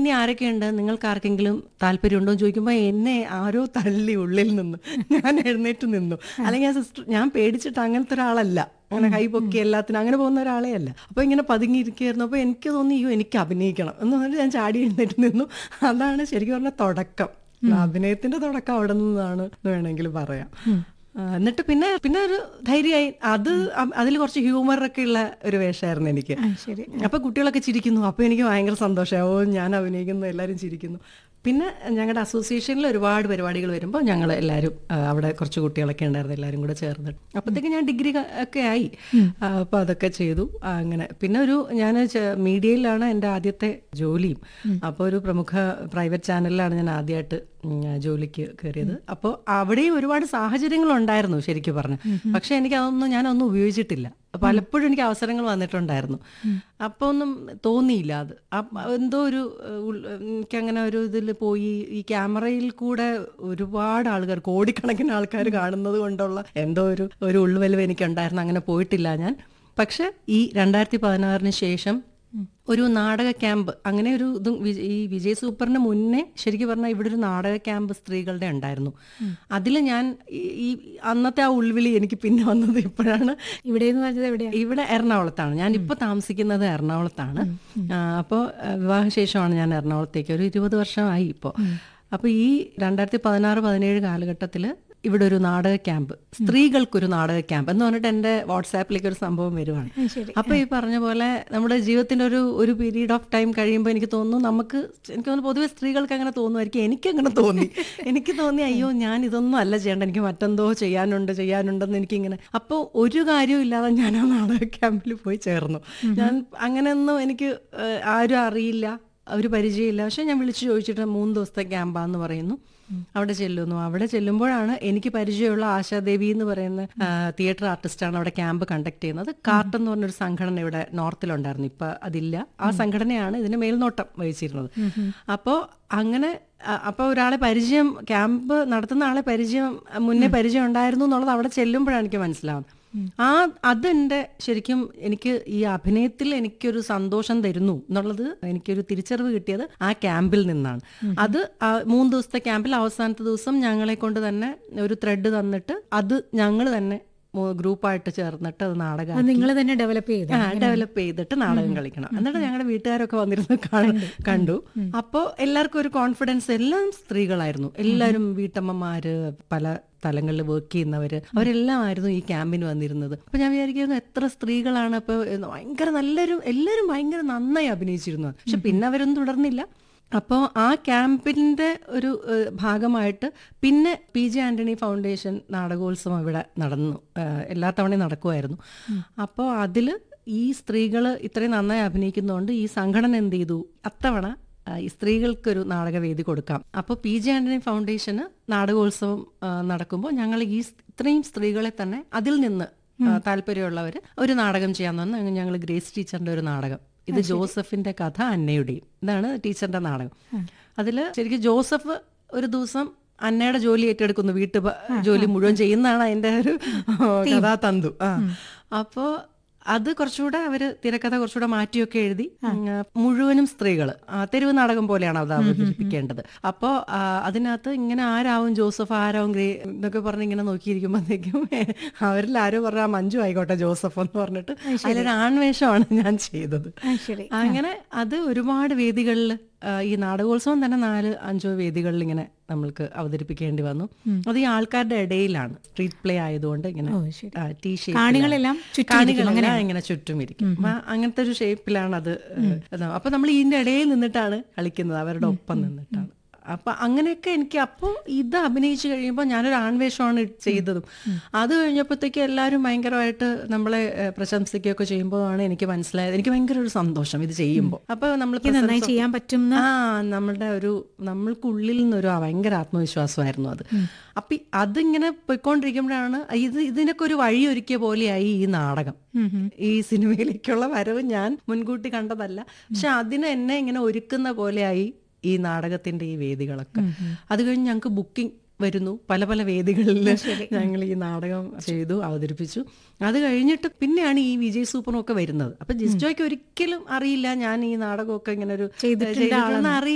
ഇനി ആരൊക്കെയുണ്ട് നിങ്ങൾക്ക് ആർക്കെങ്കിലും താല്പര്യമുണ്ടോ എന്ന് ചോദിക്കുമ്പോൾ എന്നെ ആരോ തള്ളി ഉള്ളിൽ നിന്ന് ഞാൻ എഴുന്നേറ്റ് നിന്നു അല്ലെങ്കിൽ ആ സിസ്റ്റർ ഞാൻ പേടിച്ചിട്ട് അങ്ങനത്തെ ഒരാളല്ല അങ്ങനെ കൈ പൊക്കി എല്ലാത്തിനും അങ്ങനെ പോകുന്ന ഒരാളെ അല്ല അപ്പൊ ഇങ്ങനെ പതുങ്ങിയിരിക്കുകയായിരുന്നു അപ്പൊ എനിക്ക് തോന്നി അയ്യോ എനിക്ക് അഭിനയിക്കണം എന്ന് പറഞ്ഞിട്ട് ഞാൻ ചാടി എഴുന്നേറ്റ് നിന്നു അതാണ് ശരിക്കും പറഞ്ഞ തുടക്കം അഭിനയത്തിന്റെ തുടക്കം അവിടെ നിന്നാണ് എന്ന് വേണമെങ്കിൽ പറയാം ആ, എന്നിട്ട് പിന്നെ പിന്നെ ഒരു ധൈര്യമായി അത് അതിൽ കുറച്ച് ഹ്യൂമർ ഒക്കെ ഉള്ള ഒരു വേഷമായിരുന്നു എനിക്ക് ശരി അപ്പൊ കുട്ടികളൊക്കെ ചിരിക്കുന്നു അപ്പൊ എനിക്ക് ഭയങ്കര സന്തോഷമായി ഓ ഞാൻ അഭിനയിക്കുന്നു എല്ലാവരും ചിരിക്കുന്നു പിന്നെ ഞങ്ങളുടെ അസോസിയേഷനിൽ ഒരുപാട് പരിപാടികൾ വരുമ്പോൾ ഞങ്ങൾ എല്ലാവരും ആ, അവിടെ കുറച്ച് കുട്ടികളൊക്കെ ഉണ്ടായിരുന്നു എല്ലാവരും കൂടെ ചേർന്ന് അപ്പോഴത്തേക്ക് ഞാൻ ഡിഗ്രി ക- ഒക്കെ ആയി ആ, അപ്പൊ അതൊക്കെ ചെയ്തു ആ, അങ്ങനെ പിന്നെ ഒരു ഞാൻ മീഡിയയിലാണ് എൻ്റെ ആദ്യത്തെ ജോലിയും അപ്പോൾ ഒരു പ്രമുഖ പ്രൈവറ്റ് ചാനലിലാണ് ഞാൻ ആദ്യമായിട്ട് ഉം, ജോലിക്ക് കയറിയത് അപ്പോൾ അവിടെയും ഒരുപാട് സാഹചര്യങ്ങൾ ഉണ്ടായിരുന്നു ശരിക്കും പറഞ്ഞു പക്ഷെ എനിക്ക് അതൊന്നും ഞാനൊന്നും ഉപയോഗിച്ചിട്ടില്ല പലപ്പോഴും എനിക്ക് അവസരങ്ങൾ വന്നിട്ടുണ്ടായിരുന്നു അപ്പൊ ഒന്നും തോന്നിയില്ല അത് അപ്പ- എന്തോ ഒരു ഏഹ്, ഉൾ- എനിക്കങ്ങനെ ഒരു ഇതിൽ പോയി ഈ ക്യാമറയിൽ കൂടെ ഒരുപാട് ആൾക്കാർ കോടിക്കണക്കിന് ആൾക്കാർ കാണുന്നത് കൊണ്ടുള്ള എന്തോ ഒരു ഒരു ഉള്ളുവലിവ് എനിക്കുണ്ടായിരുന്നു അങ്ങനെ പോയിട്ടില്ല ഞാൻ പക്ഷെ ഈ രണ്ടായിരത്തി പതിനാറിന് ശേഷം ഒരു നാടക ക്യാമ്പ് അങ്ങനെ ഒരു ഇത് വി- ഈ വിജയ് സൂപ്പറിന് മുന്നേ ശരിക്കും പറഞ്ഞാൽ ഇവിടെ ഒരു നാടക ക്യാമ്പ് സ്ത്രീകളുടെ ഉണ്ടായിരുന്നു അതിൽ ഞാൻ ഈ- ഈ അന്നത്തെ ആ ഉൾവിളി എനിക്ക് പിന്നെ വന്നത് ഇപ്പോഴാണ് ഇവിടെ എന്ന് പറഞ്ഞത് എവിടെയാ ഇവിടെ എറണാകുളത്താണ് ഞാൻ ഇപ്പൊ താമസിക്കുന്നത് എറണാകുളത്താണ് അപ്പോൾ വിവാഹശേഷമാണ് ഞാൻ എറണാകുളത്തേക്ക് ഒരു ഇരുപത് വർഷമായി ഇപ്പോൾ അപ്പോൾ ഈ രണ്ടായിരത്തി പതിനാറ് പതിനേഴ് കാലഘട്ടത്തിൽ ഇവിടെ ഒരു നാടക ക്യാമ്പ് സ്ത്രീകൾക്കൊരു നാടക ക്യാമ്പ് എന്ന് പറഞ്ഞിട്ട് എൻ്റെ വാട്സാപ്പിലേക്ക് ഒരു സംഭവം വരുവാണ് ആ, ശരി അപ്പൊ ഈ പറഞ്ഞ പോലെ നമ്മുടെ ജീവിതത്തിന്റെ ഒരു ഒരു പീരീഡ് ഓഫ് ടൈം കഴിയുമ്പോൾ എനിക്ക് തോന്നുന്നു നമുക്ക് എനിക്ക് തോന്നുന്നു പൊതുവെ സ്ത്രീകൾക്ക് അങ്ങനെ തോന്നുമായിരിക്കും എനിക്ക് അങ്ങനെ തോന്നി എനിക്ക് തോന്നി അയ്യോ ഞാൻ ഇതൊന്നും അല്ല ചെയ്യേണ്ട എനിക്ക് മറ്റെന്തോ ചെയ്യാനുണ്ട് ചെയ്യാനുണ്ടെന്ന് എനിക്കിങ്ങനെ അപ്പോൾ ഒരു കാര്യവും ഇല്ലാതെ ഞാൻ ആ നാടക ക്യാമ്പിൽ പോയി ചേർന്നു ഞാൻ അങ്ങനെയൊന്നും എനിക്ക് ഏഹ്, ആരും അറിയില്ല ഒരു പരിചയമില്ല പക്ഷെ ഞാൻ വിളിച്ചു ചോദിച്ചിട്ട് മൂന്ന് ദിവസത്തെ ക്യാമ്പാന്ന് പറയുന്നു അവിടെ ചെല്ലുന്നു അവിടെ ചെല്ലുമ്പോഴാണ് എനിക്ക് പരിചയമുള്ള ആശാദേവി എന്ന് പറയുന്ന തിയേറ്റർ ആർട്ടിസ്റ്റാണ് അവിടെ ക്യാമ്പ് കണ്ടക്ട് ചെയ്യുന്നത് കാർട്ട് എന്ന് പറഞ്ഞൊരു സംഘടന ഇവിടെ നോർത്തിലുണ്ടായിരുന്നു ഇപ്പൊ അതില്ല ആ സംഘടനയാണ് ഇതിന് മേൽനോട്ടം വഹിച്ചിരുന്നത് അപ്പോൾ അങ്ങനെ അ- അപ്പൊ ഒരാളെ പരിചയം ക്യാമ്പ് നടത്തുന്ന ആളെ പരിചയം മുന്നേ പരിചയം ഉണ്ടായിരുന്നു എന്നുള്ളത് അവിടെ ചെല്ലുമ്പോഴാണ് എനിക്ക് മനസ്സിലാവുന്നത് ആ അതെന്റെ ശരിക്കും എനിക്ക് ഈ അഭിനയത്തിൽ എനിക്കൊരു സന്തോഷം തരുന്നു എന്നുള്ളത് എനിക്കൊരു തിരിച്ചറിവ് കിട്ടിയത് ആ ക്യാമ്പിൽ നിന്നാണ് അത് ആ മൂന്ന് ദിവസത്തെ ക്യാമ്പിൽ അവസാനത്തെ ദിവസം ഞങ്ങളെ കൊണ്ട് തന്നെ ഒരു ത്രെഡ് തന്നിട്ട് അത് ഞങ്ങൾ തന്നെ മൂ- ഗ്രൂപ്പായിട്ട് ചേർന്നിട്ട് അത് നാടകം അത് നിങ്ങൾ തന്നെ ഡെവലപ്പ് ചെയ്തു ആ ഡെവലപ്പ് ചെയ്തിട്ട് നാടകം കളിക്കണം എന്നിട്ട് ഞങ്ങളുടെ വീട്ടുകാരൊക്കെ വന്നിരുന്ന് കാണ- കണ്ടു അപ്പോൾ എല്ലാവർക്കും ഒരു കോൺഫിഡൻസ് എല്ലാം സ്ത്രീകളായിരുന്നു എല്ലാവരും വീട്ടമ്മമാര് പല സ്ഥലങ്ങളിൽ വർക്ക് ചെയ്യുന്നവര് അവരെല്ലാം ആയിരുന്നു ഈ ക്യാമ്പിന് വന്നിരുന്നത് അപ്പൊ ഞാൻ വിചാരിക്കുന്നു എത്ര സ്ത്രീകളാണ് അപ്പൊ ഭയങ്കര നല്ലൊരു എല്ലാവരും ഭയങ്കര നന്നായി അഭിനയിച്ചിരുന്നു പക്ഷെ പിന്നെ അവരൊന്നും തുടർന്നില്ല അപ്പോൾ ആ ക്യാമ്പിന്റെ ഒരു ഏഹ്, ഭാഗമായിട്ട് പിന്നെ പി ജെ ആന്റണി ഫൗണ്ടേഷൻ നാടകോത്സവം ഇവിടെ നടന്നു ഏഹ്, എല്ലാ തവണയും നടക്കുമായിരുന്നു അപ്പോൾ അതിൽ ഈ സ്ത്രീകൾ ഇത്രയും നന്നായി അഭിനയിക്കുന്നതുകൊണ്ട് ഈ സംഘടന എന്ത് ചെയ്തു അത്തവണ ആ, ഈ സ്ത്രീകൾക്കൊരു നാടകവേദി കൊടുക്കാം അപ്പോൾ പി ജെ ആന്റണി ഫൗണ്ടേഷന് നാടകോത്സവം ആ, നടക്കുമ്പോൾ ഞങ്ങൾ ഈ സ്- ഇത്രയും സ്ത്രീകളെ തന്നെ അതിൽ നിന്ന് താല്പര്യമുള്ളവർ ഒരു നാടകം ചെയ്യാൻ വന്ന് ഞങ്ങൾ ഗ്രേസ് ടീച്ചറിന്റെ ഒരു നാടകം ഇത് ജോസഫിന്റെ കഥ അന്നയുടെയും ഇതാണ് ടീച്ചറിന്റെ നാടകം അതിൽ ശരിക്കും ജോസഫ് ഒരു ദിവസം അന്നയുടെ ജോലി ഏറ്റെടുക്കുന്നു വീട്ടു പ- ജോലി മുഴുവൻ ചെയ്യുന്നതാണ് അതിന്റെ ഒരു കഥാതന്തു ആ അപ്പോ അത് കുറച്ചുകൂടെ അവര് തിരക്കഥ കുറച്ചുകൂടെ മാറ്റിയൊക്കെ എഴുതി ഉം, ആ, മുഴുവനും സ്ത്രീകൾ തെരുവ് നാടകം പോലെയാണ് അത് അവതരിപ്പിക്കേണ്ടത് അപ്പോൾ അതിനകത്ത് ഇങ്ങനെ ആരാവും ജോസഫ് ആരാവും ഗ്രേ എന്നൊക്കെ പറഞ്ഞ് ഇങ്ങനെ നോക്കിയിരിക്കുമ്പോഴത്തേക്കും അവരിൽ ആരോ പറഞ്ഞ ആ മഞ്ജു ആയിക്കോട്ടെ ജോസഫ് എന്ന് പറഞ്ഞിട്ട് അതിലൊരു ആൺവേഷമാണ് ഞാൻ ചെയ്തത് ആ, ശരി അങ്ങനെ അത് ഒരുപാട് വേദികളിൽ ഈ നാടകോത്സവം തന്നെ നാല് അഞ്ചോ വേദികളിൽ ഇങ്ങനെ നമ്മൾക്ക് അവതരിപ്പിക്കേണ്ടി വന്നു അത് ഈ ആൾക്കാരുടെ ഇടയിലാണ് സ്ട്രീറ്റ് പ്ലേ ആയതുകൊണ്ട് ഇങ്ങനെ ഓ ശരി ആ, ടീ ഷേപ്പിലാണ്. കാണികളെല്ലാം ചുറ്റും കാണികളെല്ലാം ഇങ്ങനെ ചുറ്റും ഇരിക്കും അപ്പൊ അങ്ങനത്തെ ഒരു ഷേപ്പിലാണ് അത് ഇതാ. അപ്പൊ നമ്മൾ ഇതിന്റെ ഇടയിൽ നിന്നിട്ടാണ് കളിക്കുന്നത് അവരുടെ ഒപ്പം നിന്നിട്ടാണ് അപ്പൊ അങ്ങനെയൊക്കെ എനിക്ക് അപ്പോൾ ഇത് അഭിനയിച്ചു കഴിയുമ്പോൾ ഞാനൊരു ആൺവേഷമാണ് ചെയ്തതും അത് കഴിഞ്ഞപ്പോഴത്തേക്ക് എല്ലാവരും ഭയങ്കരമായിട്ട് നമ്മളെ ഏഹ്, പ്രശംസിക്കുകയൊക്കെ ചെയ്യുമ്പോഴാണ് എനിക്ക് മനസ്സിലായത് എനിക്ക് ഭയങ്കര ഒരു സന്തോഷം ഇത് ചെയ്യുമ്പോൾ അപ്പൊ നമ്മൾ എനിക്ക് നന്നായി ചെയ്യാൻ പറ്റും ആ നമ്മളുടെ ഒരു നമ്മൾക്കുള്ളിൽ നിന്നൊരു ഭയങ്കര ആത്മവിശ്വാസമായിരുന്നു അത് അപ്പൊ ഈ അതിങ്ങനെ പോയിക്കൊണ്ടിരിക്കുമ്പോഴാണ് ഇത് ഇതിനൊക്കെ ഒരു വഴി ഒരുക്കിയ പോലെയായി ഈ നാടകം ഈ സിനിമയിലേക്കുള്ള വരവ് ഞാൻ മുൻകൂട്ടി കണ്ടതല്ല പക്ഷെ അതിന് എന്നെ ഇങ്ങനെ ഒരുക്കുന്ന പോലെയായി ഈ നാടകത്തിന്റെ ഈ വേദികളൊക്കെ അത് കഴിഞ്ഞ് ഞങ്ങൾക്ക് ബുക്കിംഗ് വരുന്നു പല പല വേദികളിൽ ഞങ്ങൾ ഈ നാടകം ചെയ്തു അവതരിപ്പിച്ചു അത് കഴിഞ്ഞിട്ട് പിന്നെയാണ് ഈ വിജയ് സൂപ്പറും ഒക്കെ വരുന്നത് അപ്പൊ ജിസ്റ്റോയ്ക്ക് ഒരിക്കലും അറിയില്ല ഞാൻ ഈ നാടകമൊക്കെ ഇങ്ങനെ ഒരു ചെയ്തിട്ടുണ്ട് ചെയ്തിട്ടുണ്ടെന്ന്